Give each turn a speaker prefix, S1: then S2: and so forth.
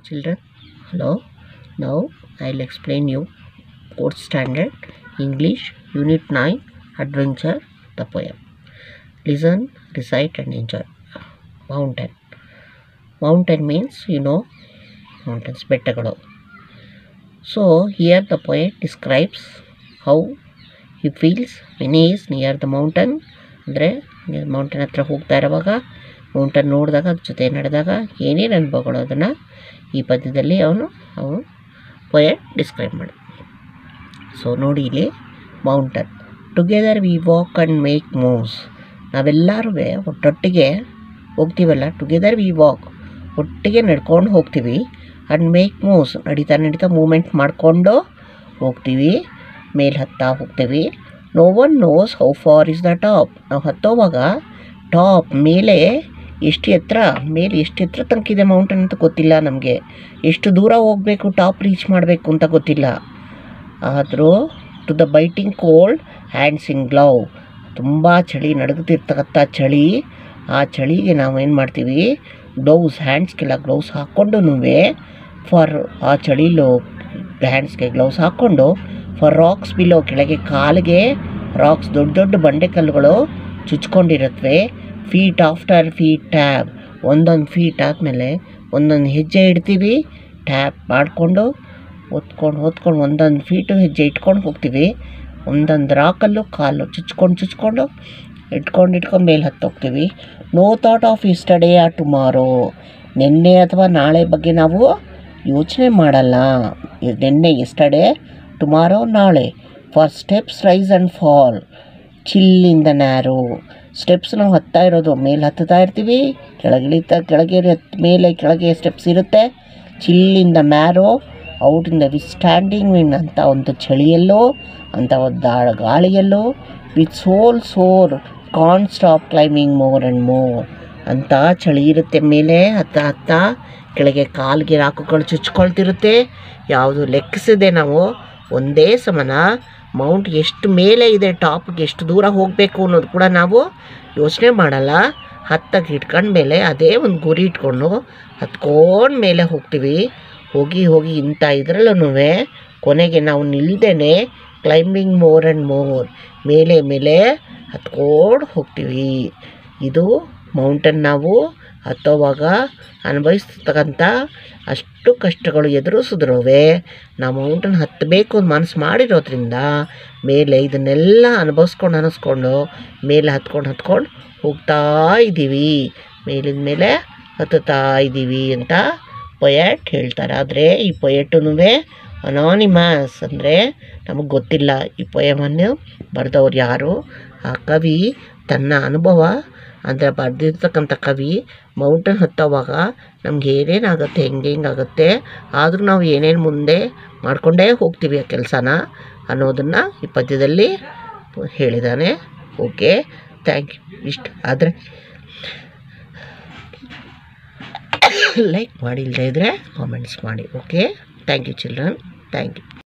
S1: children hello now i'll explain you fourth standard english unit 9 adventure the poem listen recite and enjoy mountain mountain means you know mountains ಬೆಟ್ಟಗಳು so here the poet describes how he feels when he is near the mountain ಅಂದರೆ mountain ಹತ್ರ ಹೋಗ್ತಾ ಇರುವಾಗ mountain ನೋಡಿದಾಗ ಅದ್ರ ಜೊತೆ ನಡೆದಾಗ ಏನೇನು ಅನುಭವಗಳು ಅದನ್ನು ಈ ಪದ್ಯದಲ್ಲಿ ಅವನು ಅವನು ಪೊಯೆಟ್ ಡಿಸ್ಕ್ರೈಬ್ ಮಾಡಿ ಸೊ ನೋಡಿ ಇಲ್ಲಿ mountain together we walk and make moves ನಾವೆಲ್ಲರೂ ಒಟ್ಟೊಟ್ಟಿಗೆ ಹೋಗ್ತೀವಲ್ಲ ಟುಗೆದರ್ ವಿ ವಾಕ್ ಒಟ್ಟಿಗೆ ನಡ್ಕೊಂಡು ಹೋಗ್ತೀವಿ ಆ್ಯಂಡ್ ಮೇಕ್ ಮೂವ್ಸ್ ನಡೀತಾ ನಡೀತಾ ಮೂಮೆಂಟ್ ಮಾಡಿಕೊಂಡು ಹೋಗ್ತೀವಿ ಮೇಲೆ ಹತ್ತಾ ಹೋಗ್ತೀವಿ no one knows how far is the top ನಾವು ಹತ್ತೋವಾಗ ಟಾಪ್ ಮೇಲೆ ಎಷ್ಟು ಎತ್ತರ ಮೇಲೆ ಎಷ್ಟು ಎತ್ತರ ತನಕ ಇದೆ ಮೌಂಟೇನ್ ಅಂತ ಗೊತ್ತಿಲ್ಲ ನಮಗೆ ಎಷ್ಟು ದೂರ ಹೋಗಬೇಕು ಟಾಪ್ ರೀಚ್ ಮಾಡಬೇಕು ಅಂತ ಗೊತ್ತಿಲ್ಲ ಆದರೂ to the biting cold hands in glove ತುಂಬ ಚಳಿ ನಡುಗುತ್ತಿರ್ತಕ್ಕಂಥ ಚಳಿ ಆ ಚಳಿಗೆ ನಾವು ಏನು ಮಾಡ್ತೀವಿ ಗ್ಲೌಸ್ ಹ್ಯಾಂಡ್ಸ್ಗೆಲ್ಲ ಗ್ಲೌಸ್ ಹಾಕ್ಕೊಂಡು ಫಾರ್ ಆ ಚಳಿಲು ಹ್ಯಾಂಡ್ಸ್ಗೆ ಗ್ಲೌಸ್ ಹಾಕ್ಕೊಂಡು ಫಾರ್ ರಾಕ್ಸ್ ಬಿಲೋ ಕೆಳಗೆ ಕಾಲಿಗೆ ರಾಕ್ಸ್ ದೊಡ್ಡ ದೊಡ್ಡ ಬಂಡೆಕಲ್ಲುಗಳು ಚುಚ್ಕೊಂಡಿರುತ್ತವೆ ಫೀಟ್ ಆಫ್ಟರ್ ಫೀಟ್ ಟ್ಯಾಬ್ ಒಂದೊಂದು ಫೀಟ್ ಆದಮೇಲೆ ಒಂದೊಂದು ಹೆಜ್ಜೆ ಇಡ್ತೀವಿ ಟ್ಯಾಪ್ ಮಾಡಿಕೊಂಡು ಹೊತ್ಕೊಂಡು ಹೊತ್ಕೊಂಡು ಒಂದೊಂದು ಫೀಟು ಹೆಜ್ಜೆ ಇಟ್ಕೊಂಡು ಹೋಗ್ತೀವಿ ಒಂದೊಂದು ರಾಕಲ್ಲೂ ಕಾಲು ಚುಚ್ಕೊಂಡು ಚುಚ್ಕೊಂಡು ಇಟ್ಕೊಂಡು ಇಟ್ಕೊಂಡು ಮೇಲೆ ಹತ್ತೋಗ್ತೀವಿ ನೋ ಥಾಟ್ ಆಫ್ ಇಸ್ಟಡೇ ಆ ಟುಮಾರೋ ನಿನ್ನೆ ಅಥವಾ ನಾಳೆ ಬಗ್ಗೆ ನಾವು ಯೋಚನೆ ಮಾಡಲ್ಲ ನಿನ್ನೆ ಎಸ್ಟಡೇ ಟುಮಾರೋ ನಾಳೆ for steps rise and fall chill in the narrow steps ನಾವು ಹತ್ತಾ ಇರೋದು ಮೇಲೆ ಹತ್ತುತ್ತಾ ಇರ್ತೀವಿ ಕೆಳಗಿಳಿತಾ ಕೆಳಗೆ ಮೇಲೆ ಕೆಳಗೆ ಸ್ಟೆಪ್ಸ್ ಇರುತ್ತೆ chill in the marrow out in the we standing wind ಅಂತ ಒಂದು ಚಳಿಯಲ್ಲೋ ಅಂತ ಒಂದು ದಾ ಗಾಳಿಯಲ್ಲೋ with soul sore can't stop climbing more and more ಅಂತ ಚಳಿ ಇರುತ್ತೆ ಮೇಲೆ ಹತ್ತ ಹತ್ತ ಕೆಳಗೆ ಕಾಲಿಗೆ ರಾಕುಗಳು ಚುಚ್ಕೊಳ್ತಿರುತ್ತೆ ಯಾವುದು ಲೆಕ್ಕಿಸದೆ ನಾವು ಒಂದೇ ಸಮನ ಮೌಂಟ್ ಎಷ್ಟು ಮೇಲೆ ಇದೆ ಟಾಪ್ಗೆ ಎಷ್ಟು ದೂರ ಹೋಗಬೇಕು ಅನ್ನೋದು ಕೂಡ ನಾವು ಯೋಚನೆ ಮಾಡಲ್ಲ ಹತ್ತಕ್ಕೆ ಇಟ್ಕೊಂಡ ಮೇಲೆ ಅದೇ ಒಂದು ಗುರಿ ಇಟ್ಕೊಂಡು ಹತ್ಕೊಂಡು ಮೇಲೆ ಹೋಗ್ತೀವಿ ಹೋಗಿ ಹೋಗಿ ಇಂಥ ಇದರಲ್ಲೂ ಕೊನೆಗೆ ನಾವು ನಿಲ್ದೇನೆ ಕ್ಲೈಂಬಿಂಗ್ ಮೋರ್ ಆ್ಯಂಡ್ ಮೋರ್ ಮೇಲೆ ಮೇಲೆ ಹತ್ಕೊಂಡು ಹೋಗ್ತೀವಿ ಇದು ಮೌಂಟನ್ ನಾವು ಹತ್ತೋವಾಗ ಅನುಭವಿಸ್ತಕ್ಕಂಥ ಅಷ್ಟು ಕಷ್ಟಗಳು ಎದುರಿಸಿದ್ರುವೆ ನಾವು ಮೌಂಟನ್ ಹತ್ತಬೇಕು ಅಂತ ಮನಸ್ಸು ಮಾಡಿರೋದ್ರಿಂದ ಮೇಲೆ ಇದನ್ನೆಲ್ಲ ಅನುಭವಿಸ್ಕೊಂಡು ಅನ್ನಿಸ್ಕೊಂಡು ಮೇಲೆ ಹತ್ಕೊಂಡು ಹತ್ಕೊಂಡು ಹೋಗ್ತಾ ಇದ್ದೀವಿ ಮೇಲಿನ ಮೇಲೆ ಹತ್ತುತ್ತಾ ಇದ್ದೀವಿ ಅಂತ ಪೊಯೆಟ್ ಹೇಳ್ತಾರೆ ಆದರೆ ಈ ಪೊಯೆಟೂ ಅನಾನಿಮಸ್ ಅಂದರೆ ನಮಗೆ ಗೊತ್ತಿಲ್ಲ ಈ ಪೊಯಮನ್ನು ಬರೆದವ್ರು ಯಾರು ಆ ಕವಿ ತನ್ನ ಅನುಭವ ಅಂದರೆ ಬರೆದಿರ್ತಕ್ಕಂಥ ಕವಿ ಮೌಂಟೇನ್ ಹತ್ತೋವಾಗ ನಮ್ಗೆ ಏನೇನಾಗುತ್ತೆ ಹೆಂಗೆ ಹೆಂಗಾಗುತ್ತೆ ಆದರೂ ನಾವು ಏನೇನು ಮುಂದೆ ಮಾಡಿಕೊಂಡೇ ಹೋಗ್ತೀವಿ ಆ ಕೆಲಸನ ಅನ್ನೋದನ್ನು ಈ ಪದ್ಯದಲ್ಲಿ ಹೇಳಿದ್ದಾನೆ ಓಕೆ ಥ್ಯಾಂಕ್ ಯು ಇಷ್ಟು ಆದರೆ ಲೈಕ್ ಮಾಡಿಲ್ಲದೆ ಇದ್ದರೆ ಕಾಮೆಂಟ್ಸ್ ಮಾಡಿ okay thank you children thank you